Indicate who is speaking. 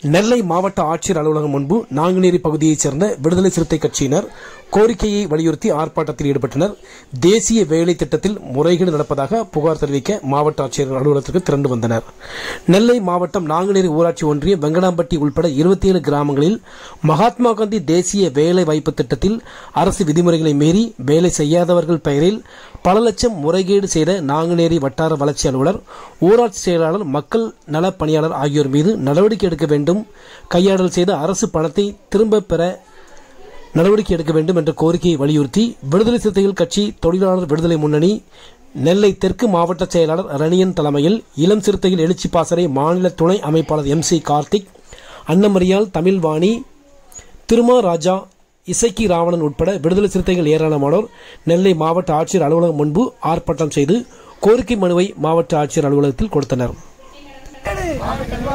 Speaker 1: நெல்லை மாவட்ட ஆட்சியர் அலுவலகம் முன்பு நாங்குநேரி பகுதியைச் சேர்ந்த விடுதலை சிறுத்தை கட்சியினர் கோரிக்கையை வலியுறுத்தி ஆர்ப்பாட்டத்தில் ஈடுபட்டனர் தேசிய வேலை திட்டத்தில் முறைகேடு நடப்பதாக புகார் தெரிவிக்க மாவட்ட ஆட்சியர் அலுவலகத்திற்கு திரண்டு வந்தனர் நெல்லை மாவட்டம் நாங்குநேரி ஊராட்சி ஒன்றியம் வெங்கடாம்பட்டி உள்பட இருபத்தி ஏழு கிராமங்களில் மகாத்மா காந்தி தேசிய வேலை வாய்ப்பு திட்டத்தில் அரசு விதிமுறைகளை மீறி வேலை செய்யாதவர்கள் பெயரில் பல லட்சம் முறைகேடு செய்த நாங்குநேரி வட்டார வளர்ச்சி அலுவலர் ஊராட்சி செயலாளர் மக்கள் நல பணியாளர் ஆகியோர் மீது நடவடிக்கை எடுக்க வேண்டும் கையாடல் செய்த அரசு பணத்தை திரும்பப் பெற நடவடிக்கை எடுக்க வேண்டும் என்ற கோரிக்கையை வலியுறுத்தி விடுதலை சிறுத்தைகள் கட்சி தொழிலாளர் விடுதலை முன்னணி நெல்லை தெற்கு மாவட்ட செயலாளர் ரணியன் தலைமையில் இளம் சிறுத்தைகள் எழுச்சி பாசறை மாநில துணை அமைப்பாளர் எம் சி கார்த்திக் அன்னமரியால் தமிழ்வாணி திருமா ராஜா இசக்கி ராவணன் உட்பட விடுதலை சிறுத்தைகள் ஏராளமானோர் நெல்லை மாவட்ட ஆட்சியர் அலுவலகம் முன்பு ஆர்ப்பாட்டம் செய்து கோரிக்கை மனுவை மாவட்ட ஆட்சியர் அலுவலகத்தில் கொடுத்தனர்